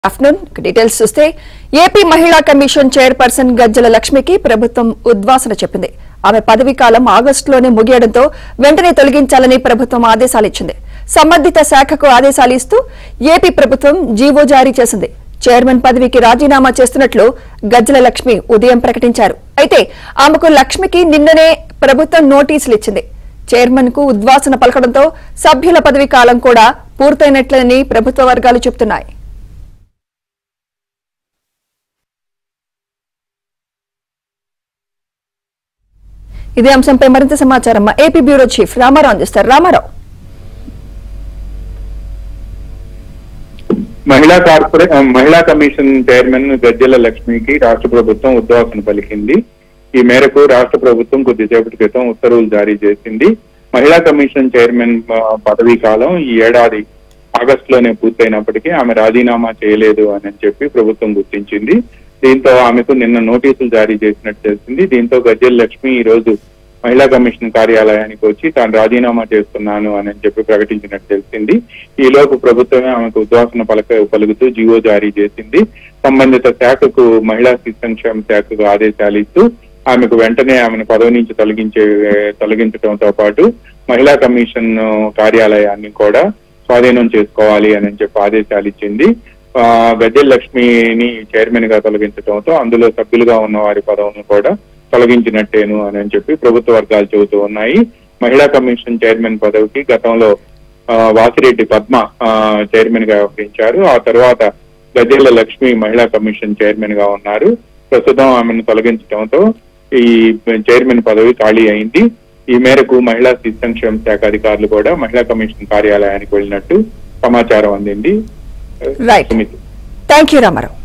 afternoon details చూస్తే AP మహిళా commission chairperson Gajjala లక్ష్మికి ప్రభుత్వం ఉద్వాసన చెప్పింది ఆమె పదవీ కాలం ఆగస్టులోనే ముగియడంతో వెంటనే తొలగించాలని ప్రభుత్వం ఆదేశాలిచ్చింది సంబంధిత శాఖకు ఆదేశాలు ఇస్తూ ఏపీ ప్రభుత్వం జీవో జారీ చేసింది చైర్మన్ పదవికి రాజీనామా చేస్తున్నట్లు గజ్జల లక్ష్మి ఉదయం ప్రకటించారు అయితే ఆమెకు లక్ష్మికి నిన్ననే ప్రభుత్వం నోటీసులు ఇచ్చింది చైర్మన్ కు ఉద్వాసన పలకడంతో సభ్యుల పదవీ కాలం కూడా పూర్తయినట్లని ప్రభుత్వ వర్గాలు చెబుతున్నాయి ఇదే అంశంపై మరింత సమాచారం మా ఏపీ బ్యూరో చీఫ్ రామారావు అందిస్తారు రామారావు మహిళా కార్పొరే ఆ, మహిళా కమిషన్ చైర్మన్ గజ్జెల లక్ష్మికి రాష్ట్ర ప్రభుత్వం ఉద్వాసన పలికింది ఈ మేరకు రాష్ట్ర ప్రభుత్వం కొద్దిసేపటి క్రితం ఉత్తర్వులు జారీ చేసింది మహిళా కమిషన్ చైర్మన్ ఆ, పదవీ కాలం ఈ ఏడాది ఆగస్టులోనే పూర్తయినప్పటికీ ఆమె రాజీనామా చేయలేదు అని చెప్పి ప్రభుత్వం గుర్తించింది దీంతో ఆమెకు నిన్న నోటీసులు జారీ చేసినట్టు తెలిసింది దీంతో గజ్జెల లక్ష్మి ఈ రోజు మహిళా కమిషన్ కార్యాలయానికి వచ్చి తాను రాజీనామా చేస్తున్నాను అని చెప్పి ప్రకటించినట్టు తెలిసింది ఈ లోపు ప్రభుత్వమే ఆమెకు ఉద్వాసన పలక పలుకుతూ జీవో జారీ చేసింది సంబంధిత శాఖకు మహిళా శిశు సంక్షేమ శాఖకు ఆదేశాలు ఇస్తూ ఆమెకు వెంటనే ఆమెను పదవి నుంచి తొలగించే తొలగించడంతో పాటు మహిళా కమిషన్ కార్యాలయాన్ని కూడా స్వాధీనం చేసుకోవాలి అని చెప్పి ఆదేశాలు ఇచ్చింది ఆ, గజ్జెల లక్ష్మిని చైర్మన్ గా తొలగించడంతో అందులో సభ్యులుగా ఉన్న వారి పదవులను కూడా తొలగించినట్టేను అని చెప్పి ప్రభుత్వ వర్గాలు చెబుతూ ఉన్నాయి మహిళా కమిషన్ చైర్మన్ పదవికి గతంలో ఆ, వాసిరెడ్డి పద్మ ఆ, చైర్మన్ గా వ్యవహరించారు ఆ తర్వాత గజేల లక్ష్మి మహిళా కమిషన్ చైర్మన్ గా ఉన్నారు ప్రస్తుతం ఆమెను తొలగించడంతో ఈ చైర్మన్ పదవి ఖాళీ అయింది ఈ మేరకు మహిళా శిశు సంక్షేమ శాఖ అధికారులు కూడా మహిళా కమిషన్ కార్యాలయానికి వెళ్ళినట్టు సమాచారం అందింది right Sumit thank you Ramarao